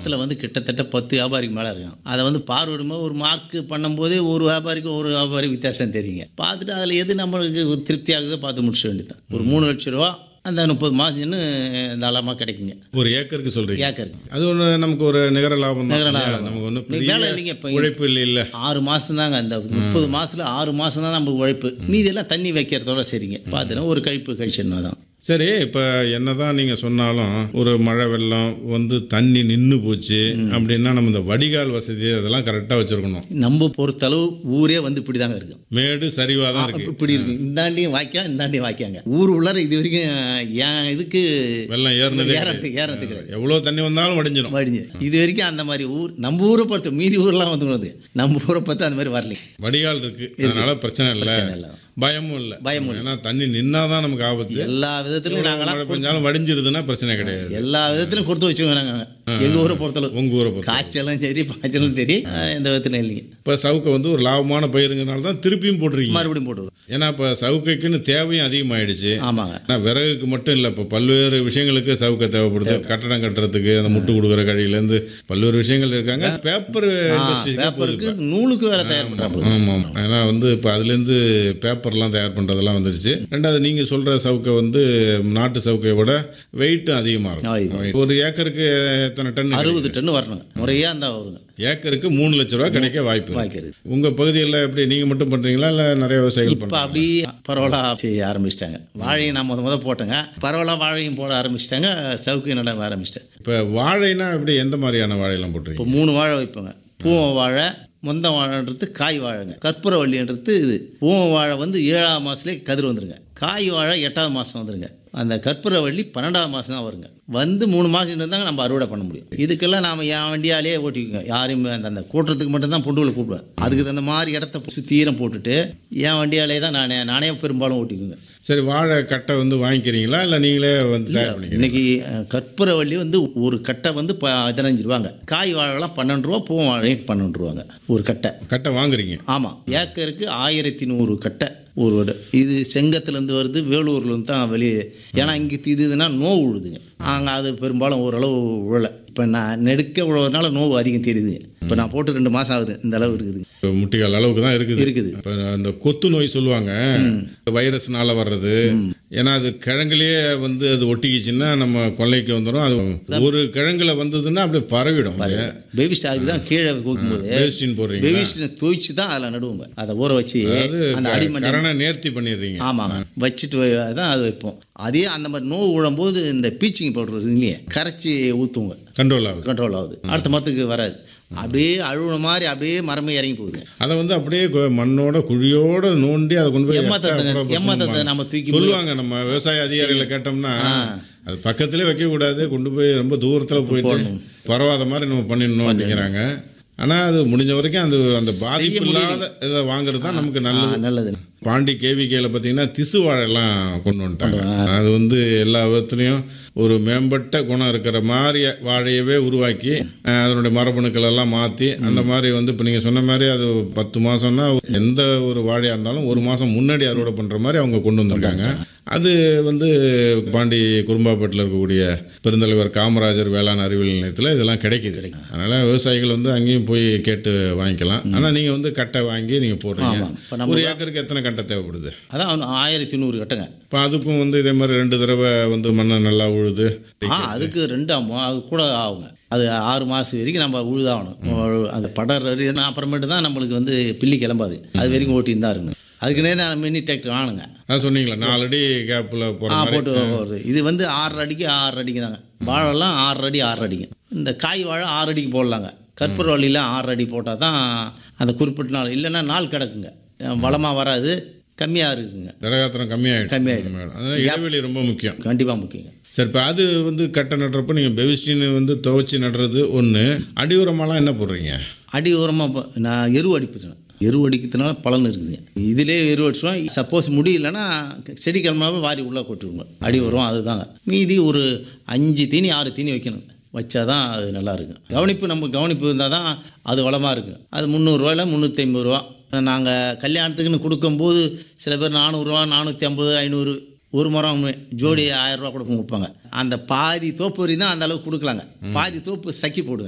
இடத்துல வந்து கிட்டத்தட்ட பத்து வியாபாரிக்கு மேலே இருக்கும் அதை வந்து பார்வையிடும்போது ஒரு மார்க் பண்ணும்போதே ஒரு வியாபாரிக்கு ஒரு வியாபாரி வித்தியாசம் தெரியுங்க பார்த்துட்டு அதில் எது நம்மளுக்கு திருப்தி ஆகுதோ பார்த்து முடிச்ச வேண்டியது ஒரு மூணு லட்ச ரூபா அந்த முப்பது மாதம்னு தாராளமாக கிடைக்குங்க ஒரு ஏக்கருக்கு சொல்றீங்க ஏக்கருக்கு அது ஒன்று நமக்கு ஒரு நிகர லாபம் நிகர தான் லாபம். நமக்கு ஒன்றும் நீ வேலை இல்லைங்க இப்போ உழைப்பு இல்லை இல்லை ஆறு மாதம் தாங்க அந்த முப்பது மாதத்தில் ஆறு மாதம் தான் நம்ம உழைப்பு மீதியெல்லாம் தண்ணி வைக்கிறதோட சரிங்க பார்த்துனா ஒரு கழிப்பு கழிச்சுன்னா தான் சரி இப்போ என்னதான் நீங்கள் சொன்னாலும் ஒரு மழை வெள்ளம் வந்து தண்ணி நின்று போச்சு அப்படின்னா நம்ம இந்த வடிகால் வசதி அதெல்லாம் கரெக்டாக வச்சுருக்கணும் நம்ம பொறுத்தளவு ஊரே வந்து இப்படி தாங்க இருக்கு மேடு சரிவாக தான் இருக்கு இப்படி இருக்கு இந்தாண்டியும் வாய்க்கா இந்தாண்டியும் வாய்க்காங்க ஊர் உள்ளார இது வரைக்கும் என் இதுக்கு வெள்ளம் ஏறினதே ஏறத்து ஏறத்து கிடையாது எவ்வளோ தண்ணி வந்தாலும் வடிஞ்சிடும் வடிஞ்சு இது வரைக்கும் அந்த மாதிரி ஊர் நம்ம ஊரை பொறுத்து மீதி ஊர்லாம் வந்து நம்ம ஊரை பார்த்து அந்த மாதிரி வரலைங்க வடிகால் இருக்கு அதனால பிரச்சனை இல்லை பிரச்சனை இல்லை. பயமும் இல்லை பயமும் ஏன்னா தண்ணி நின்னாதான் நமக்கு ஆபத்து எல்லா விதத்துலையும் நாங்களாம் மழை பெஞ்சாலும் வடிஞ்சிருதுன்னா பிரச்சனை கிடையாது எல்லா விதத்திலும் கொடுத்து வச்சுக்கோங்க நாங்கள் எங்கள் ஊரை பொறுத்தளவு உங்க ஊரை பொறுத்த காய்ச்சலும் சரி பாய்ச்சலும் சரி அஹ் எந்த விதத்திலும் இல்லைங்க இப்போ சவுக்கை வந்து ஒரு லாபமான பயிருங்கனால தான் திருப்பியும் போட்டிருக்கீங்க மறுபடியும் போட்டுருவோம் ஏன்னா இப்போ சவுக்கைக்குன்னு தேவையும் அதிகமாயிடுச்சு ஆமாங்க ஆனால் விறகுக்கு மட்டும் இல்லை இப்போ பல்வேறு விஷயங்களுக்கு சவுக்கை தேவைப்படுது கட்டடம் கட்டுறதுக்கு அந்த முட்டு கொடுக்குற கழியிலேருந்து பல்வேறு விஷயங்கள் இருக்காங்க பேப்பர் இண்டஸ்ட்ரிக்கு பேப்பருக்கு நூலுக்கு வேற தயார் பண்ணுறாங்க ஆமாம் ஏன்னா வந்து இப்போ அதுலேருந்து பேப்பர்லாம் தயார் பண்ணுறதெல்லாம் வந்துருச்சு ரெண்டாவது நீங்கள் சொல்கிற சவுக்கை வந்து நாட்டு சவுக்கையை விட வெயிட்டும் அதிகமாக இருக்கும் ஒரு ஏக்கருக்கு எத்தனை டன் அறுபது டன்னு வரணுங்க முறையாக இருந்தால் வருங்க ஏக்கருக்கு மூணு லட்ச ரூபா கிடைக்க வாய்ப்பு இருக்கு. வாய்க்கிறது உங்கள் பகுதியில் எப்படி நீங்கள் மட்டும் பண்ணுறீங்களா இல்லை நிறைய விவசாயிகள் இப்போ பண்ணுறாங்க அப்படி பரவலாக செய்ய ஆரம்பிச்சிட்டாங்க வாழையும் நான் முத முத போட்டேங்க பரவலாக வாழையும் போட ஆரம்பிச்சிட்டாங்க சவுக்கு நட ஆரம்பிச்சிட்டேன் இப்போ வாழைனா எப்படி எந்த மாதிரியான வாழையெல்லாம் போட்டுருக்கீங்க இப்போ மூணு வாழை வைப்போங்க பூவ வாழை மொந்த வாழைன்றது காய் வாழைங்க கற்பூரவள்ளின்றது இது பூவ வாழை வந்து ஏழாம் மாதத்துலேயே கதிர் வந்துருங்க காய் வாழை எட்டாவது மாதம் வந்துருங்க அந்த கற்பூரவள்ளி பன்னெண்டாவது மாதம் தான் வருங்க வந்து மூணு மாதம் இருந்தாங்க நம்ம அறுவடை பண்ண முடியும் இதுக்கெல்லாம் நாம் என் வண்டியாலே ஓட்டிக்குங்க யாரையும் அந்த அந்த கூட்டுறதுக்கு மட்டும்தான் பொண்டுகளை கூப்பிடுவேன் அதுக்கு தகுந்த மாதிரி இடத்த சுத்தீரம் போட்டுட்டு என் வண்டியாலே தான் நானே நானே பெரும்பாலும் ஓட்டிக்குங்க சரி வாழை கட்டை வந்து வாங்கிக்கிறீங்களா இல்லை நீங்களே வந்து தயார் பண்ணிக்கிறீங்க இன்னைக்கு அஹ், கற்பூரவள்ளி வந்து ஒரு கட்டை வந்து பதினஞ்சு ரூபாங்க காய் வாழைலாம் பன்னெண்டு ரூபா பூ வாழையும் பன்னெண்டு ரூபாங்க ஒரு கட்டை கட்டை வாங்குறீங்க ஆமாம் ஏக்கருக்கு ஆயிரத்தி நூறு கட்டை ஒரு வடை இது செங்கத்துலேருந்து வருது வேலூர்லேருந்து தான் வெளியே ஏன்னா இங்கே இதுதுன்னா நோவு விழுதுங்க அங்கே அது பெரும்பாலும் ஓரளவு விழலை இப்போ நான் நெடுக்க விழுறதுனால நோவு அதிகம் தெரியுதுங்க இப்போ நான் போட்டு ரெண்டு மாதம் ஆகுது இந்த அளவு இருக்குது இப்போ முட்டிகால் அளவுக்கு தான் இருக்குது இருக்குது இப்போ அந்த கொத்து நோய் சொல்லுவாங்க வைரஸ்னால வர்றது ஏன்னா அது கிழங்குலயே வந்து அது ஒட்டிக்கிச்சுன்னா நம்ம கொள்ளைக்கு வந்துடும் அது ஒரு கிழங்குல வந்ததுன்னா அப்படியே பரவிடும் பேபி ஸ்டாக்கு தான் கீழே கூக்கும்போது வேஸ்டின் போடுறீங்க பேபிஸ்டினை துவைச்சு தான் அதில் நடுவோங்க அதை ஊற வச்சு அந்த அடிமணி கரணை நேர்த்தி பண்ணிடுறீங்க ஆமாங்க வச்சுட்டு வை- தான் அது வைப்போம் அதே அந்த மாதிரி நோவு விழும்போது இந்த பீச்சிங் பவுடர் இல்லையே கரைச்சி ஊற்றுவோங்க கண்ட்ரோல் ஆகுது கண்ட்ரோல் ஆகுது அடுத்த மரத்துக்கு வராது அப்படியே அழுகுன மாதிரி அப்படியே மரமே இறங்கி போகுது அதை வந்து அப்படியே கொ- மண்ணோட குழியோட நோண்டி அதை கொண்டு போய் எம்மத்தத்தை எட்டா கூட எம்மத்தத்தை போட்டுருவாங்க. நம்ம தூக்கி சொல்லுவாங்க நம்ம விவசாய அதிகாரிகளை கேட்டோம்னா அது பக்கத்திலே வைக்க கூடாது கொண்டு போய் ரொம்ப தூரத்துல போயிட்டு பரவாத மாதிரி நம்ம பண்ணிடணும் அப்படிங்கிறாங்க ஆனா அது முடிஞ்ச வரைக்கும் அந்த அந்த பாதிப்பு இல்லாத இதை வாங்குறது தான் நமக்கு ஆ, நல்லது நல்லது பாண்டி கேவிகேல பார்த்தீங்கன்னா திசு வாழைலாம் கொண்டு வந்துட்டாங்க அது வந்து எல்லா விதத்துலையும் ஒரு மேம்பட்ட குணம் இருக்கிற மாதிரி வாழையவே உருவாக்கி அஹ், அதனுடைய மரபணுக்கள் எல்லாம் மாற்றி அந்த மாதிரி வந்து இப்போ நீங்கள் சொன்ன மாதிரி அது பத்து மாதம்னா எந்த ஒரு வாழையாக இருந்தாலும் ஒரு மாதம் முன்னாடி அறுவடை பண்ணுற மாதிரி அவங்க கொண்டு வந்திருக்காங்க அது வந்து பாண்டி குறும்பாப்பேட்டில் இருக்கக்கூடிய பெருந்தலைவர் காமராஜர் வேளாண் அறிவியல் நிலையத்தில் இதெல்லாம் கிடைக்குது அதனால் விவசாயிகள் வந்து அங்கேயும் போய் கேட்டு வாங்கிக்கலாம் ஆனால் நீங்கள் வந்து கட்டை வாங்கி நீங்கள் போடுறீங்க ஆமாம் இப்போ நம்ம ஒரு ஏக்கருக்கு எத்தனை கட்டை தேவைப்படுது அதான் ஆயிரத்தி நூறு கட்டுங்க இப்போ அதுக்கும் வந்து இதே மாதிரி ரெண்டு தடவை வந்து மண்ணை நல்லா உழுது ஆ அதுக்கு ரெண்டு ஆகும் அது கூட ஆகுங்க அது ஆறு மாதம் வரைக்கும் நம்ம உழுதாகணும் அந்த படர் வரைக்கும் அப்புறமேட்டு தான் நம்மளுக்கு வந்து பில்லி கிளம்பாது அது வரைக்கும் ஓட்டின்னு தான் இருக்கணும் அதுக்குன்னே நான் மினி டிராக்டர் வாங்கினேங்க அதான் சொன்னீங்களா நாலு அடி கேப்பில் போகிற ஆ மாதிரி போட்டு வருது இது வந்து ஆறரை அடிக்கு ஆறரை அடிக்கு தாங்க வாழைலாம் ஆறரை அடி ஆறரை அடிக்கு இந்த காய் வாழை ஆறு அடிக்கு போடலாங்க கற்பூரவள்ளிலாம் ஆறு அடி போட்டால் தான் அந்த குறிப்பிட்ட நாள் இல்லைன்னா நாள் கிடக்குங்க வளமாக வராது கம்மியாக இருக்குங்க விறகாத்திரம் கம்மியாகிடும் கம்மியாயிடும். அதான் இடைவெளி ரொம்ப முக்கியம் கண்டிப்பாக முக்கியங்க சரி இப்போ அது வந்து கட்டை நடுறப்ப நீங்கள் பெவிஸ்டின் வந்து துவைச்சி நடுறது ஒன்று அடி உரமெல்லாம் என்ன போடுறீங்க அடி உரமாக நான் எரு அடிப்புச்சுனேன் எரு அடிக்கிறதுனால பலன் இருக்குதுங்க இதிலே எரு அடிச்சோம் சப்போஸ் முடியலன்னா செடி கிளம்பாமல் வாரி உள்ளே கொட்டுருங்க அடி உரம் அதுதாங்க மீதி ஒரு அஞ்சு தீனி ஆறு தீனி வைக்கணும் வச்சாதான் அது நல்லா இருக்கும் கவனிப்பு நம்ம கவனிப்பு இருந்தால் தான் அது வளமாக இருக்கும் அது முந்நூறுரூவாயில் முந்நூற்றி ஐம்பது ரூபா நாங்கள் கல்யாணத்துக்குன்னு கொடுக்கும்போது சில பேர் நானூறுரூவா நானூற்றி ஐம்பது ஐநூறு ஒரு மரம் ஜோடி ஆயிரம் ரூபா கூட கொடுப்பாங்க அந்த பாதி தோப்பு வரையும் தான் அந்த அளவுக்கு கொடுக்கலாங்க பாதி தோப்பு சக்கி போடுவேன்